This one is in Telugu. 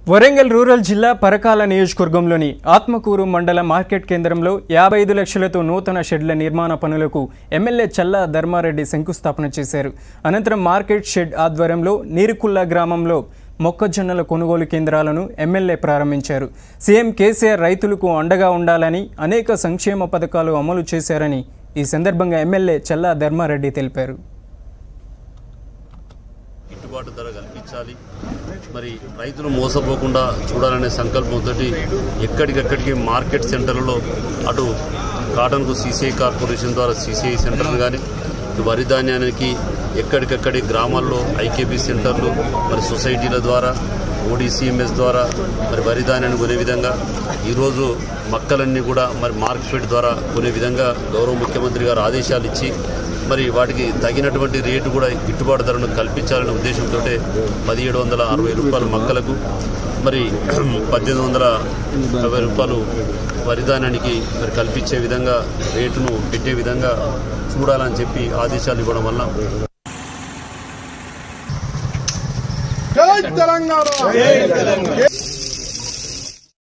వరంగల్ రూరల్ జిల్లా పరకాల నియోజకవర్గంలోని ఆత్మకూరు మండల మార్కెట్ కేంద్రంలో యాభై ఐదు లక్షలతో నూతన షెడ్ల నిర్మాణ పనులకు ఎమ్మెల్యే చల్లా ధర్మారెడ్డి శంకుస్థాపన చేశారు అనంతరం మార్కెట్ షెడ్ ఆధ్వర్యంలో నీరుకుల్లా గ్రామంలో మొక్కజొన్నల కొనుగోలు కేంద్రాలను ఎమ్మెల్యే ప్రారంభించారు సీఎం కేసీఆర్ రైతులకు అండగా ఉండాలని అనేక సంక్షేమ పథకాలు అమలు చేశారని ఈ సందర్భంగా ఎమ్మెల్యే చల్లా ధర్మారెడ్డి తెలిపారు గిట్టుబాటు ధర కల్పించాలి మరి రైతులు మోసపోకుండా చూడాలనే సంకల్పంతో ఎక్కడికెక్కడికి మార్కెట్ సెంటర్లలో అటు కాటన్కు సీసీఐ కార్పొరేషన్ ద్వారా సీసీఐ సెంటర్లు కానీ ఇటు వరి ధాన్యానికి ఎక్కడికక్కడి గ్రామాల్లో ఐకేపీ సెంటర్లు మరి సొసైటీల ద్వారా ఓడీసీఎంఎస్ ద్వారా మరి వరి ధాన్యాన్ని కొనే విధంగా ఈరోజు మక్కలన్నీ కూడా మరి మార్కెట్ ద్వారా కొనే విధంగా గౌరవ ముఖ్యమంత్రి గారు ఆదేశాలు ఇచ్చి మరి వాటికి తగినటువంటి రేటు కూడా గిట్టుబాటు ధరను కల్పించాలనే ఉద్దేశంతో పదిహేడు వందల అరవై రూపాయల మక్కలకు మరి పద్దెనిమిది వందల యాభై రూపాయలు వరిధాన్యానికి మరి కల్పించే విధంగా రేటును పెట్టే విధంగా చూడాలని చెప్పి ఆదేశాలు ఇవ్వడం వల్ల జై తెలంగాణ